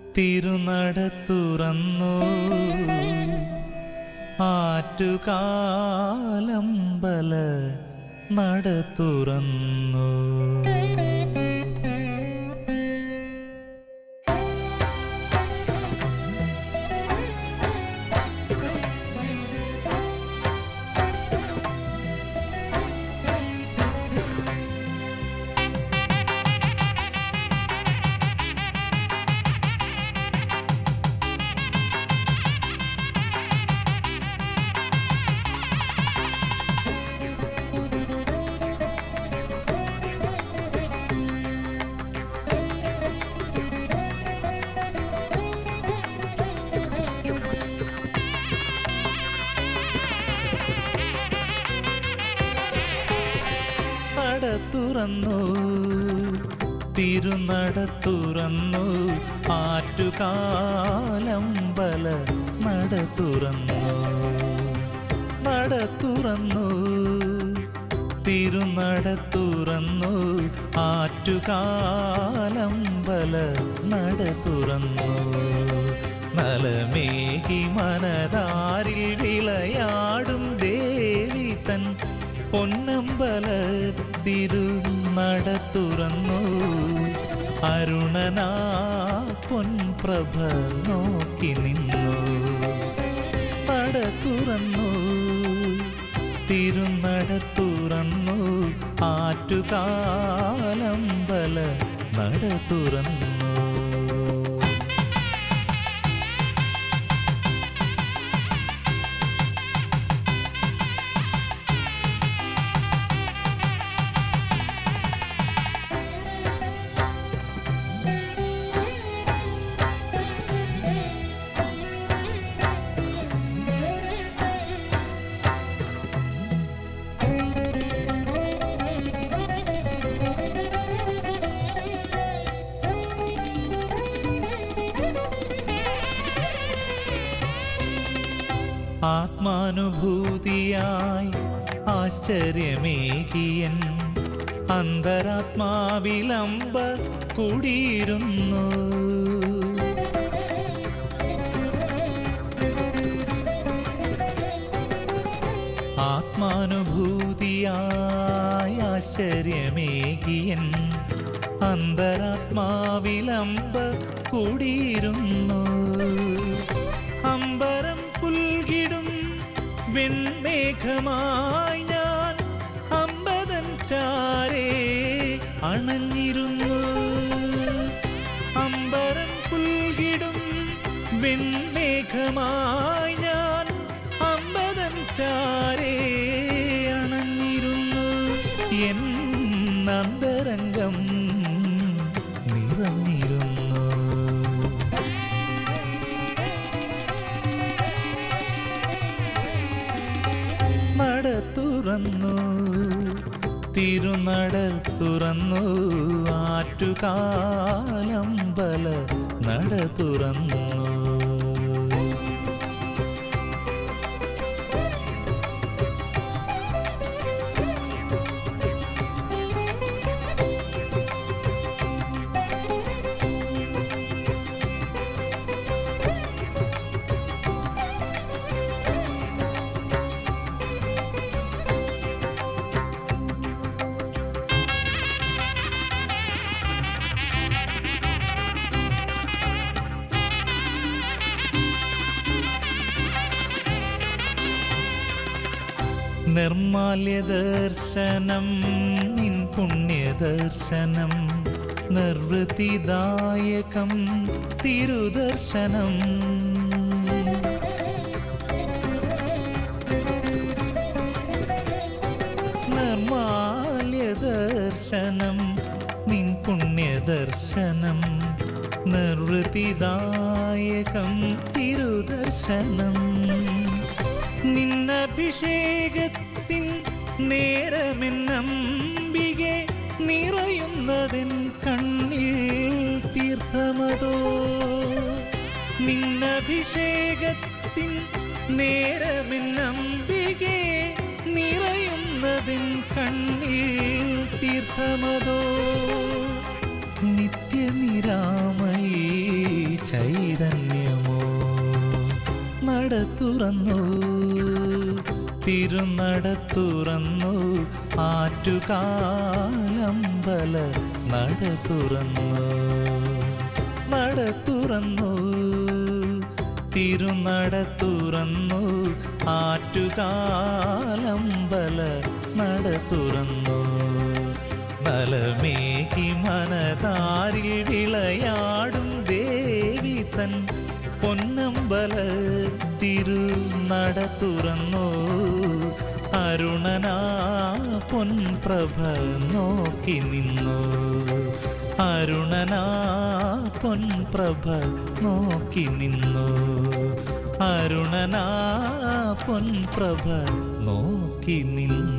തിരുനട തുറന്നു ആറ്റുകാലമ്പല നട തുറന്നു നട തുറന്നു തിരുനട തുറന്നു ആറ്റുകാലമ്പല നട തുറന്നു നട തുറന്നു തിരുനട തുറന്നു ആറ്റുകാലമ്പല നട തുറന്നു നലമേകി മനതാരിൽ വിളയാടും ദേവി തൻ പൊന്നമ്പല തിരുനട തുറന്നു അരുണനാ പൊൻപ്രഭ നോക്കി നിന്നു നട തുറന്നു തിരുനട തുറന്നു ആറ്റുകാലമ്പല നട തുറന്നു ആത്മാനുഭൂതിയായി ആശ്ചര്യമേകിയൻ അന്തരാത്മാവിലമ്പ കുടിയിരുന്നു ആത്മാനുഭൂതിയായി ആശ്ചര്യമേകിയൻ അന്തരാത്മാവിലമ്പ കുടിയിരുന്നു അമ്പരം പുൽകിടും വെൺമേഘമായി ഞാൻ അമ്പതൻ ചാരേ അണഞ്ഞിരുന്നു അമ്പരം പുൽകിടും വെൺമേഘമായി ഞാൻ അമ്പതൻ ചാരേ അണഞ്ഞിരുന്നു എൻ അന്തരംഗം നിറഞ്ഞിരുന്നു നട തുറന്നു തിരുനട തുറന്നു ആറ്റുകാലമ്പല നട തുറന്നു നിർമാല്യദർശനം നിൻ പുണ്യദർശനം നിർവൃത്തിദായകം തിരുദർശനം നിർമാല്യദർശനം നിൻ പുണ്യദർശനം നിർവൃത്തിദായകം തിരുദർശനം നിന്നഭിഷേകത്തിൻ നേരമെന്നമ്പികെ നിറയുന്നതിൻ കണ്ണിൽ തീർത്ഥമതോ നിന്നഭിഷേകത്തിൻ നേരമെന്നമ്പികെ നിറയുന്നതിൻ കണ്ണിൽ തീർത്ഥമതോ നിത്യനിരാമയി ചൈതന്യമോ നട തുറന്നു തിരുനട തുറന്നു ആറ്റുകാലമ്പല നട തുറന്നു നട തുറന്നു തിരുനട തുറന്നു ആറ്റുകാലമ്പല നട തുറന്നു നലമേകി മനതാരിൽ വിളയാടും ദേവി തൻ പൊന്നമ്പല തിരുനട തുറന്നു അരുണനാ പൊൻപ്രഭ നോക്കി നിന്നു അരുണനാ പൊൻപ്രഭ നോക്കി നിന്നു അരുണനാ പൊൻപ്രഭ നോക്കി നിന്നു